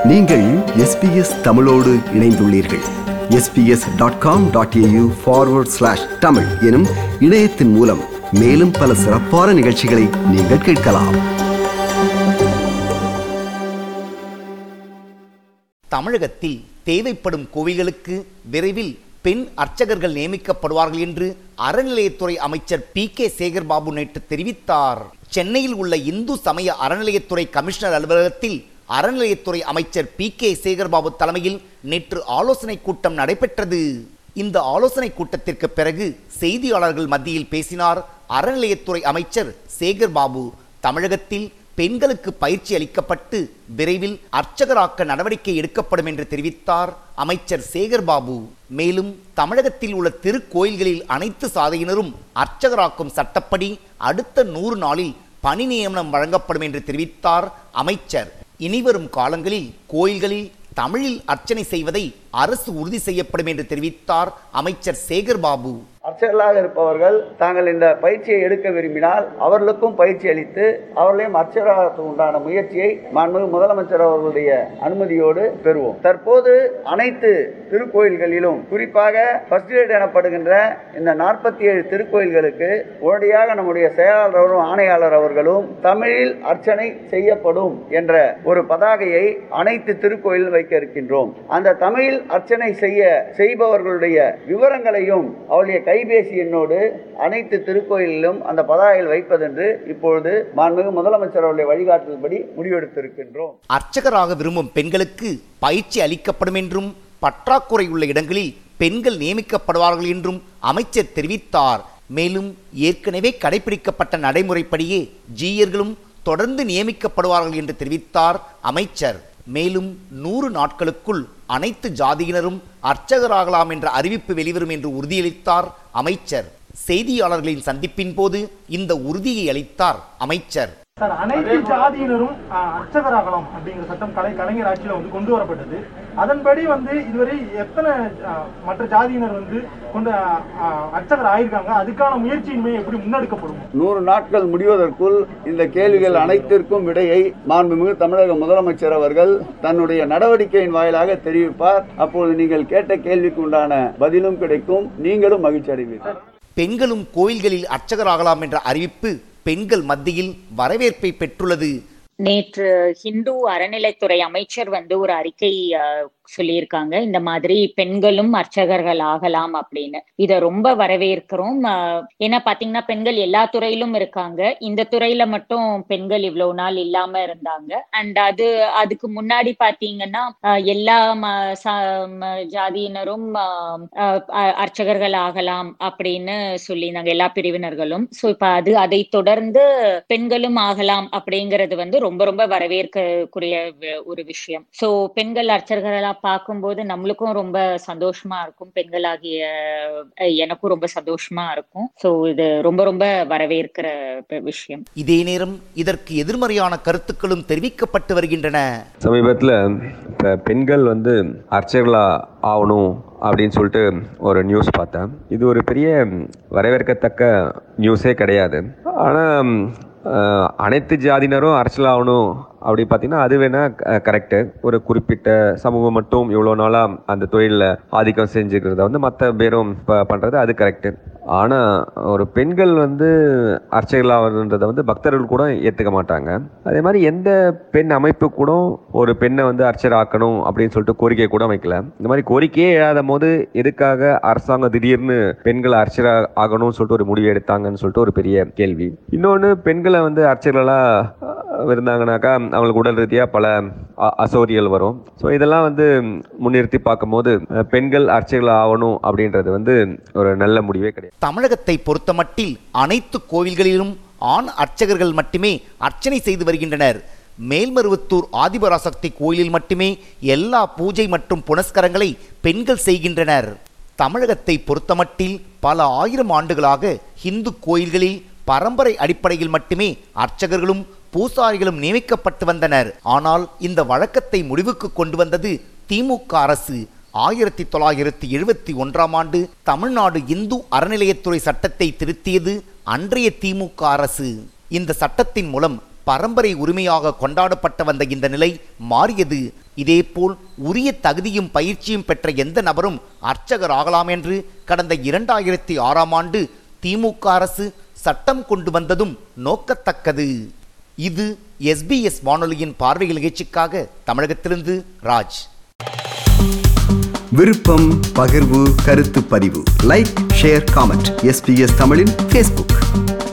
நீங்கள் எஸ்பிஎஸ் தமிழோடு இணைந்துள்ளீர்கள் SBS dot com dot AU forward slash Tamil எனும் இணையத்தின் மூலம் மேலும் பல சிறப்பான நிகழ்ச்சிகளை நீங்கள் கேட்கலாம் தமிழகத்தில் தேவைப்படும் கோவில்களுக்கு விரைவில் பெண் அர்ச்சகர்கள் நியமிக்கப்படுவார்கள் என்று அறநிலையத்துறை அமைச்சர் பி கே சேகர்பாபு நேற்று தெரிவித்தார் சென்னையில் உள்ள இந்து சமய அறநிலையத்துறை கமிஷனர் அலுவலகத்தில் அறநிலையத்துறை அமைச்சர் பி கே சேகர்பாபு தலைமையில் நேற்று ஆலோசனை கூட்டம் நடைபெற்றது இந்த ஆலோசனை கூட்டத்திற்கு பிறகு செய்தியாளர்கள் மத்தியில் பேசினார் அறநிலையத்துறை அமைச்சர் சேகர்பாபு தமிழகத்தில் பெண்களுக்கு பயிற்சி அளிக்கப்பட்டு விரைவில் அர்ச்சகராக்க நடவடிக்கை எடுக்கப்படும் என்று தெரிவித்தார் அமைச்சர் சேகர்பாபு மேலும் தமிழகத்தில் உள்ள திருக்கோயில்களில் அனைத்து சாதையினரும் அர்ச்சகராக்கும் சட்டப்படி அடுத்த நூறு நாளில் பணி நியமனம் வழங்கப்படும் என்று தெரிவித்தார் அமைச்சர் இனிவரும் காலங்களில் கோயில்களில் தமிழில் அர்ச்சனை செய்வதை அரசு உறுதி செய்யப்படும் என்று தெரிவித்தார் அமைச்சர் சேகர்பாபு அர்ச்சகர்களாக இருப்பவர்கள் தாங்கள் இந்த பயிற்சியை எடுக்க விரும்பினால் அவர்களுக்கும் பயிற்சி அளித்து அவர்களையும் அர்ச்சகராக உண்டான முயற்சியை மாண்புமிகு முதலமைச்சர் அவர்களுடைய அனுமதியோடு பெறுவோம் தற்போது அனைத்து திருக்கோயில்களிலும் குறிப்பாக ஃபர்ஸ்ட் கிரேட் எனப்படுகின்ற இந்த நாற்பத்தி ஏழு திருக்கோயில்களுக்கு உடனடியாக நம்முடைய செயலாளர் அவரும் ஆணையாளர் அவர்களும் தமிழில் அர்ச்சனை செய்யப்படும் என்ற ஒரு பதாகையை அனைத்து திருக்கோயிலும் வைக்க இருக்கின்றோம் அந்த தமிழில் அர்ச்சனை செய்ய செய்பவர்களுடைய விவரங்களையும் அவருடைய கைபேசி எண்ணோடு அனைத்து திருக்கோயிலிலும் அந்த பதாகையில் வைப்பதென்று இப்பொழுது மாண்புமிகு முதலமைச்சர் அவருடைய வழிகாட்டுதல்படி முடிவெடுத்திருக்கின்றோம் அர்ச்சகராக விரும்பும் பெண்களுக்கு பயிற்சி அளிக்கப்படும் என்றும் பற்றாக்குறை உள்ள இடங்களில் பெண்கள் நியமிக்கப்படுவார்கள் என்றும் அமைச்சர் தெரிவித்தார் மேலும் ஏற்கனவே கடைபிடிக்கப்பட்ட நடைமுறைப்படியே ஜீயர்களும் தொடர்ந்து நியமிக்கப்படுவார்கள் என்று தெரிவித்தார் அமைச்சர் மேலும் நூறு நாட்களுக்குள் அனைத்து ஜாதியினரும் அர்ச்சகராகலாம் என்ற அறிவிப்பு வெளிவரும் என்று உறுதியளித்தார் அமைச்சர் செய்தியாளர்களின் சந்திப்பின் போது இந்த உறுதியை அளித்தார் அமைச்சர் சார் அனைத்து ஜாதியினரும் ஆ, அர்ச்சகராகலாம் அப்படிங்கிற சட்டம் கலை கலைஞர் ஆட்சியில் வந்து கொண்டு வரப்பட்டது அதன்படி வந்து இதுவரை எத்தனை ஆ, மற்ற ஜாதியினர் வந்து கொண்டு ஆ, ஆ, அர்ச்சகர் ஆயிருக்காங்க அதுக்கான முயற்சியின்மை எப்படி முன்னெடுக்கப்படும் நூறு நாட்கள் முடிவதற்குள் இந்த கேள்விகள் அனைத்திற்கும் விடையை மாண்புமிகு தமிழக முதலமைச்சர் அவர்கள் தன்னுடைய நடவடிக்கையின் வாயிலாக தெரிவிப்பார் அப்பொழுது நீங்கள் கேட்ட கேள்விக்கு உண்டான பதிலும் கிடைக்கும் நீங்களும் மகிழ்ச்சி அடைவீர்கள் பெண்களும் கோயில்களில் அர்ச்சகராகலாம் என்ற அறிவிப்பு பெண்கள் மத்தியில் வரவேற்பை பெற்றுள்ளது நேற்று ஹிந்து அறநிலைத்துறை அமைச்சர் வந்து ஒரு அறிக்கை அஹ், சொல்லியிருக்காங்க இந்த மாதிரி பெண்களும் அர்ச்சகர்கள் ஆகலாம் அப்படின்னு இத ரொம்ப வரவேற்கிறோம் அஹ், ஏன்னா பாத்தீங்கன்னா பெண்கள் எல்லா துறையிலும் இருக்காங்க இந்த துறையில மட்டும் பெண்கள் இவ்வளவு நாள் இல்லாம இருந்தாங்க அண்ட் அது அதுக்கு முன்னாடி பாத்தீங்கன்னா அஹ், எல்லா ம- ச- ம- ஜாதியினரும் அஹ், அஹ், அ- அர்ச்சகர்கள் ஆகலாம் அப்படின்னு சொல்லியிருந்தாங்க எல்லா பிரிவினர்களும் சோ இப்ப அது அதை தொடர்ந்து பெண்களும் ஆகலாம் அப்படிங்கிறது வந்து ரொம்ப ரொம்ப வரவேற்கக்கூடிய வி- ஒரு விஷயம் சோ பெண்கள் அர்ச்சகர்களா பார்க்கும்போது நம்மளுக்கும் ரொம்ப சந்தோஷமா இருக்கும் பெண்களாகிய அஹ், எனக்கும் ரொம்ப சந்தோஷமா இருக்கும் சோ இது ரொம்ப ரொம்ப வரவேற்கிற ப- விஷயம் இதே நேரம் இதற்கு எதிர்மறையான கருத்துக்களும் தெரிவிக்கப்பட்டு வருகின்றன சமீபத்தில் இப்போ பெண்கள் வந்து அர்ச்சகர்களா ஆகணும் அப்படின்னு சொல்லிட்டு ஒரு நியூஸ் பார்த்தேன் இது ஒரு பெரிய வரவேற்கத்தக்க நியூஸே கிடையாது ஆனால் அனைத்து ஜாதியினரும் அரசியல் ஆகணும் அப்படி பார்த்தீங்கன்னா அது வேணால் கரெக்டு ஒரு குறிப்பிட்ட சமூகம் மட்டும் இவ்வளோ நாளாக அந்த தொழிலில் ஆதிக்கம் செஞ்சுக்கிறத வந்து மற்ற பேரும் இப்போ பண்ணுறது அது கரெக்டு ஆனால் ஒரு பெண்கள் வந்து அர்ச்சகர்களாகிறன்றதை வந்து பக்தர்கள் கூட ஏற்றுக்க மாட்டாங்க அதே மாதிரி எந்த பெண் அமைப்பு கூட ஒரு பெண்ணை வந்து அர்ச்சகர் ஆக்கணும் அப்படின்னு சொல்லிட்டு கோரிக்கை கூட வைக்கல இந்த மாதிரி கோரிக்கையே எழாத போது எதுக்காக அரசாங்கம் திடீர்னு பெண்களை அர்ச்சகர் ஆகணும்னு சொல்லிட்டு ஒரு முடிவு எடுத்தாங்கன்னு சொல்லிட்டு ஒரு பெரிய கேள்வி இன்னொன்று பெண்களை வந்து அர்ச்சகர்களாக இருந்தாங்கனாக்கா அவங்களுக்கு உடல் ரீதியாக பல அ- அசௌகரியங்கள் வரும் ஸோ இதெல்லாம் வந்து முன்னிறுத்தி பார்க்கும்போது அஹ், பெண்கள் அர்ச்சகர்கள் ஆகணும் அப்படின்றது வந்து ஒரு நல்ல முடிவே கிடையாது தமிழகத்தை பொறுத்தமட்டில் அனைத்து கோவில்களிலும் ஆண் அர்ச்சகர்கள் மட்டுமே அர்ச்சனை செய்து வருகின்றனர் மேல்மருவத்தூர் ஆதிபராசக்தி கோயிலில் மட்டுமே எல்லா பூஜை மற்றும் புனஸ்கரங்களை பெண்கள் செய்கின்றனர் தமிழகத்தை பொறுத்தமட்டில் பல ஆயிரம் ஆண்டுகளாக இந்து கோயில்களில் பரம்பரை அடிப்படையில் மட்டுமே அர்ச்சகர்களும் பூசாரிகளும் நியமிக்கப்பட்டு வந்தனர் ஆனால் இந்த வழக்கத்தை முடிவுக்கு கொண்டு வந்தது திமுக அரசு ஆயிரத்தி தொள்ளாயிரத்தி எழுபத்தி ஒன்றாம் ஆண்டு தமிழ்நாடு இந்து அறநிலையத்துறை சட்டத்தை திருத்தியது அன்றைய திமுக அரசு இந்த சட்டத்தின் மூலம் பரம்பரை உரிமையாக கொண்டாடப்பட்டு வந்த இந்த நிலை மாறியது இதேபோல் உரிய தகுதியும் பயிற்சியும் பெற்ற எந்த நபரும் அர்ச்சகர் ஆகலாம் என்று கடந்த இரண்டாயிரத்தி ஆறாம் ஆண்டு திமுக அரசு சட்டம் கொண்டு வந்ததும் நோக்கத்தக்கது இது எஸ்பிஎஸ் வானொலியின் பார்வையில் நிகழ்ச்சிக்காக தமிழகத்திலிருந்து ராஜ் விருப்பம் பகிர்வு கருத்து பதிவு லைக் ஷேர் காமெண்ட் எஸ்பிஎஸ் தமிழின் ஃபேஸ்புக்